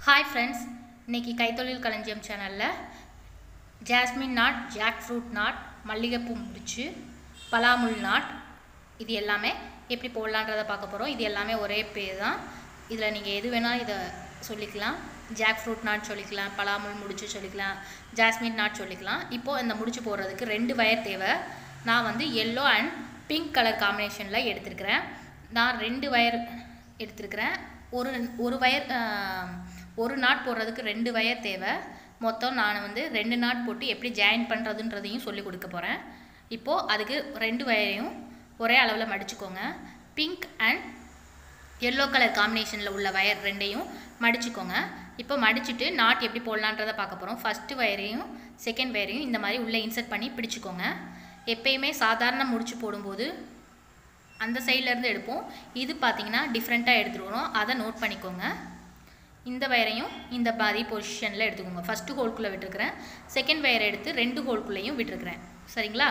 hi friends இன்னைக்கு கைத்தொழில் களஞ்சியம் சேனலில் jasmine knot jack fruit knot மல்லிகைப்பூ முடிச்சு பலாமுல் நாட் இது எல்லாமே எப்படி போடலான்றதை பார்க்க போகிறோம் இது எல்லாமே ஒரே பேர் தான் இதில் நீங்கள் எது வேணால் இதை சொல்லிக்கலாம் ஜாக் ஃப்ரூட் நாட் சொல்லிக்கலாம் பலாமுல் முடிச்சு சொல்லிக்கலாம் ஜாஸ்மின் நாட் சொல்லிக்கலாம் இப்போது இந்த முடிச்சு போடுறதுக்கு ரெண்டு வயர் தேவை நான் வந்து எல்லோ அண்ட் பிங்க் கலர் காம்பினேஷனில் எடுத்திருக்கிறேன் நான் ரெண்டு வயர் எடுத்திருக்கிறேன் ஒரு ஒரு வயர் ஆஹ், ஒரு நாட் போடுறதுக்கு ரெண்டு வயர் தேவை மொத்தம் நான் வந்து ரெண்டு நாட் போட்டு எப்படி ஜாயின் பண்ணுறதுன்றதையும் சொல்லி கொடுக்க போகிறேன் இப்போது அதுக்கு ரெண்டு வயரையும் ஒரே அளவில் மடிச்சுக்கோங்க பிங்க் அண்ட் எல்லோ கலர் காம்பினேஷனில் உள்ள வயர் ரெண்டையும் மடிச்சுக்கோங்க இப்போ மடிச்சுட்டு நாட் எப்படி போடலான்றதை பார்க்க போகிறோம் ஃபஸ்ட்டு வயரையும் செகண்ட் வயரையும் இந்த மாதிரி உள்ளே இன்சர்ட் பண்ணி பிடிச்சிக்கோங்க எப்பயுமே சாதாரண முடிச்சு போடும்போது அந்த side ல இருந்து எடுப்போம் இது பார்த்தீங்கன்னா டிஃப்ரெண்ட்டாக எடுத்துருவோம் அதை நோட் பண்ணிக்கோங்க இந்த வயரையும் இந்த மாதிரி பொசிஷனில் எடுத்துக்கோங்க ஃபஸ்ட்டு ஹோல்குள்ளே விட்டுருக்கிறேன் செகண்ட் வயரை எடுத்து ரெண்டு ஹோல்குள்ளேயும் விட்டுருக்கிறேன் சரிங்களா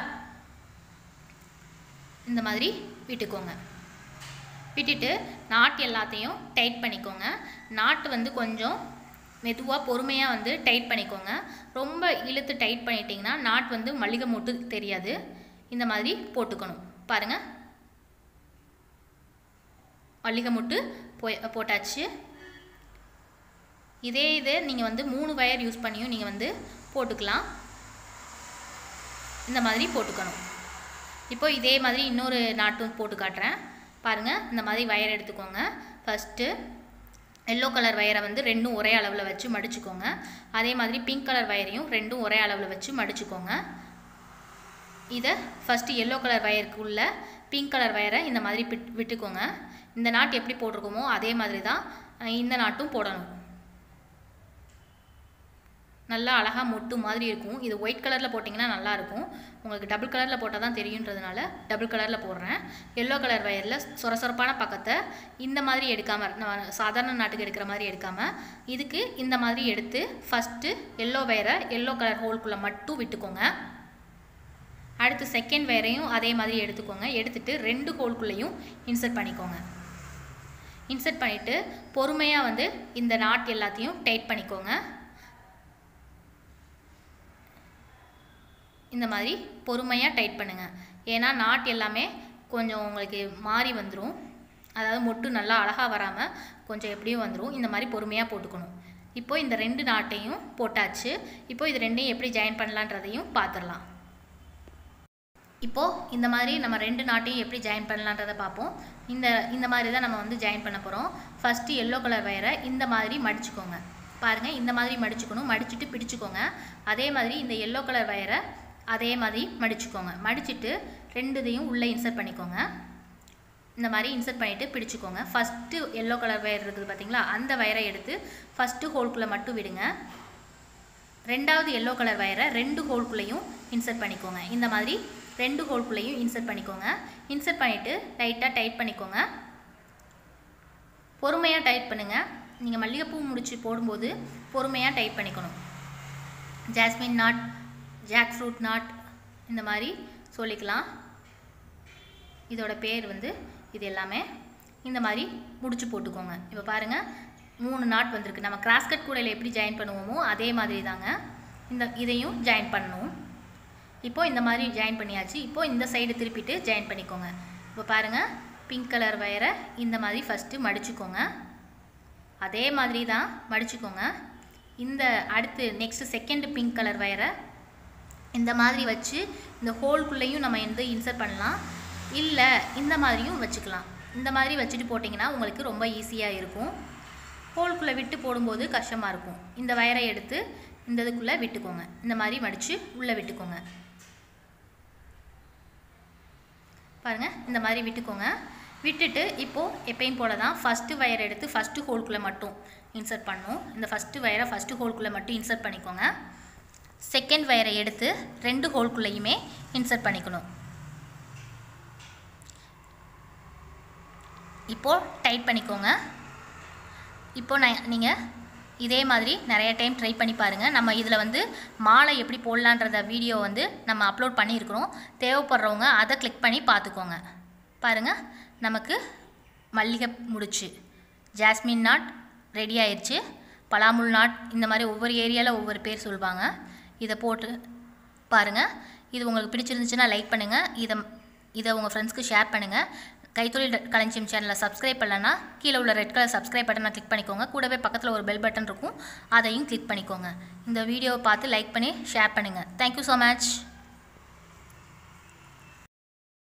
இந்த மாதிரி விட்டுக்கோங்க விட்டுட்டு நாட் எல்லாத்தையும் டைட் பண்ணிக்கோங்க நாட்டு வந்து கொஞ்சம் மெதுவாக பொறுமையாக வந்து டைட் பண்ணிக்கோங்க ரொம்ப இழுத்து டைட் பண்ணிட்டீங்கன்னா நாட் வந்து மல்லிகை மொட்டு தெரியாது இந்த மாதிரி போட்டுக்கணும் பாருங்கள் மல்லிகை மொட்டு போய் போட்டாச்சு இதே இது நீங்கள் வந்து மூணு வயர் யூஸ் பண்ணியும் நீங்கள் வந்து போட்டுக்கலாம் இந்த மாதிரி போட்டுக்கணும் இப்போ இதே மாதிரி இன்னொரு நாட்டும் போட்டு காட்டுறேன் பாருங்கள் இந்த மாதிரி வயர் எடுத்துக்கோங்க ஃபஸ்ட்டு எல்லோ கலர் வயரை வந்து ரெண்டும் ஒரே அளவில் வச்சு மடிச்சுக்கோங்க அதே மாதிரி பிங்க் கலர் வயரையும் ரெண்டும் ஒரே அளவில் வச்சு மடிச்சுக்கோங்க இதை ஃபஸ்ட்டு எல்லோ கலர் வயருக்குள்ள பிங்க் கலர் வயரை இந்த மாதிரி பிட் விட்டுக்கோங்க இந்த நாட் எப்படி போட்டிருக்கோமோ அதே மாதிரி தான் அஹ், இந்த நாட்டும் போடணும் நல்லா அழகாக மொட்டு மாதிரி இருக்கும் இது ஒயிட் கலரில் போட்டிங்கன்னா நல்லா இருக்கும் உங்களுக்கு டபுள் கலரில் போட்டால் தான் தெரியுன்றதுனால டபுள் கலரில் போடுறேன் எல்லோ கலர் வயரில் சொரசொரப்பான பக்கத்தை இந்த மாதிரி எடுக்காமல் நம்ம சாதாரண நாட்டுக்கு எடுக்கிற மாதிரி எடுக்காமல் இதுக்கு இந்த மாதிரி எடுத்து ஃபஸ்ட்டு எல்லோ வயரை எல்லோ கலர் ஹோல்குள்ளே மட்டும் விட்டுக்கோங்க அடுத்து செகண்ட் வயரையும் அதே மாதிரி எடுத்துக்கோங்க எடுத்துட்டு ரெண்டு ஹோல்குள்ளேயும் இன்சர்ட் பண்ணிக்கோங்க இன்சர்ட் பண்ணிவிட்டு பொறுமையாக வந்து இந்த நாட் எல்லாத்தையும் டைட் பண்ணிக்கோங்க இந்த மாதிரி பொறுமையாக டைட் பண்ணுங்கள் ஏன்னா நாட் எல்லாமே கொஞ்சம் உங்களுக்கு மாறி வந்துடும் அதாவது மொட்டு நல்லா அழகாக வராமல் கொஞ்சம் எப்படியும் வந்துடும் இந்த மாதிரி பொறுமையாக போட்டுக்கணும் இப்போ இந்த ரெண்டு நாட்டையும் போட்டாச்சு இப்போ இது ரெண்டையும் எப்படி ஜாயின் பண்ணலான்றதையும் பார்த்துடலாம் இப்போது இந்த மாதிரி நம்ம ரெண்டு நாட்டையும் எப்படி ஜாயின் பண்ணலான்றதை பார்ப்போம் இந்த இந்த மாதிரி தான் நம்ம வந்து ஜாயின் பண்ண போகிறோம் ஃபஸ்ட்டு எல்லோ கலர் வயரை இந்த மாதிரி மடிச்சுக்கோங்க பாருங்கள் இந்த மாதிரி மடிச்சுக்கணும் மடிச்சுட்டு பிடிச்சுக்கோங்க அதே மாதிரி இந்த எல்லோ கலர் வயரை அதே மாதிரி மடிச்சுக்கோங்க மடிச்சுட்டு ரெண்டு இதையும் உள்ளே இன்சர்ட் பண்ணிக்கோங்க இந்த மாதிரி இன்சர்ட் பண்ணிவிட்டு பிடிச்சுக்கோங்க ஃபஸ்ட்டு எல்லோ கலர் வயர் இருக்குது பார்த்தீங்களா அந்த வயரை எடுத்து ஃபஸ்ட்டு ஹோல்குள்ளே மட்டும் விடுங்க ரெண்டாவது எல்லோ கலர் வயரை ரெண்டு ஹோல்குள்ளேயும் இன்சர்ட் பண்ணிக்கோங்க இந்த மாதிரி ரெண்டு ஹோல்குள்ளேயும் இன்சர்ட் பண்ணிக்கோங்க இன்சர்ட் பண்ணிவிட்டு லைட்டாக டைட் பண்ணிக்கோங்க பொறுமையாக டைட் பண்ணுங்கள் நீங்கள் மல்லிகைப்பூ முடிச்சு போடும்போது பொறுமையாக டைட் பண்ணிக்கணும் jasmine knot jack fruit knot இந்த மாதிரி சொல்லிக்கலாம் இதோட பேர் வந்து இது எல்லாமே இந்த மாதிரி முடிச்சு போட்டுக்கோங்க இப்போ பாருங்கள் மூணு நாட் வந்திருக்கு நம்ம கிராஸ்கட் கூடையில் எப்படி ஜாயின் பண்ணுவோமோ அதே மாதிரி தாங்க இந்த இதையும் ஜாயின் பண்ணணும் இப்போது இந்த மாதிரி ஜாயின் பண்ணியாச்சு இப்போது இந்த சைடு திருப்பிட்டு ஜாயின் பண்ணிக்கோங்க இப்போ பாருங்கள் பிங்க் கலர் வயரை இந்த மாதிரி ஃபஸ்ட்டு மடிச்சுக்கோங்க அதே மாதிரி தான் மடிச்சுக்கோங்க இந்த அடுத்து நெக்ஸ்ட்டு செகண்ட் பிங்க் கலர் வயரை இந்த மாதிரி வச்சு இந்த ஹோல்குள்ளேயும் நம்ம வந்து இன்சர்ட் பண்ணலாம் இல்லை இந்த மாதிரியும் வச்சுக்கலாம் இந்த மாதிரி வச்சுட்டு போட்டிங்கன்னா உங்களுக்கு ரொம்ப ஈஸியாக இருக்கும் ஹோல்குள்ளே விட்டு போடும்போது கஷ்டமாக இருக்கும் இந்த வயரை எடுத்து இந்த இதுக்குள்ளே விட்டுக்கோங்க இந்த மாதிரி மடித்து உள்ளே விட்டுக்கோங்க பாருங்கள் இந்த மாதிரி விட்டுக்கோங்க விட்டுட்டு இப்போது எப்பயும் போல தான் ஃபஸ்ட்டு வயர் எடுத்து ஃபஸ்ட்டு ஹோல்குள்ளே மட்டும் இன்சர்ட் பண்ணணும் இந்த ஃபஸ்ட்டு வயரை ஃபஸ்ட்டு ஹோல்குள்ளே மட்டும் இன்சர்ட் பண்ணிக்கோங்க செகண்ட் வயரை எடுத்து ரெண்டு ஹோல்குள்ளேயுமே இன்சர்ட் பண்ணிக்கணும் இப்போது டைட் பண்ணிக்கோங்க இப்போ நான் நீங்கள் இதே மாதிரி நிறைய டைம் ட்ரை பண்ணி பாருங்கள் நம்ம இதில் வந்து மாலை எப்படி போடலான்றத வீடியோ வந்து நம்ம அப்லோட் பண்ணியிருக்கிறோம் தேவைப்படுறவங்க அதை கிளிக் பண்ணி பார்த்துக்கோங்க பாருங்கள் நமக்கு மல்லிகை முடிச்சு ஜாஸ்மின் நாட் ரெடி ஆயிடுச்சு பலாமுள் நாட் இந்த மாதிரி ஒவ்வொரு ஏரியாவில் ஒவ்வொரு பேர் சொல்லுவாங்க இதை போட்டு பாருங்கள் இது உங்களுக்கு பிடிச்சிருந்துச்சுன்னா லைக் பண்ணுங்கள் இதை இதை உங்கள் ஃப்ரெண்ட்ஸ்க்கு ஷேர் பண்ணுங்கள் கைத்தொழில் களஞ்சியம் சேனலை சப்ஸ்கிரைப் பண்ணலன்னா கீழே உள்ள ரெட் கலர் சப்ஸ்கிரைப் பட்டனை கிளிக் பண்ணிக்கோங்க கூடவே பக்கத்தில் ஒரு பெல் பட்டன் இருக்கும் அதையும் கிளிக் பண்ணிக்கோங்க இந்த வீடியோவை பார்த்து லைக் பண்ணி ஷேர் பண்ணுங்கள் தேங்க்யூ ஸோ மச்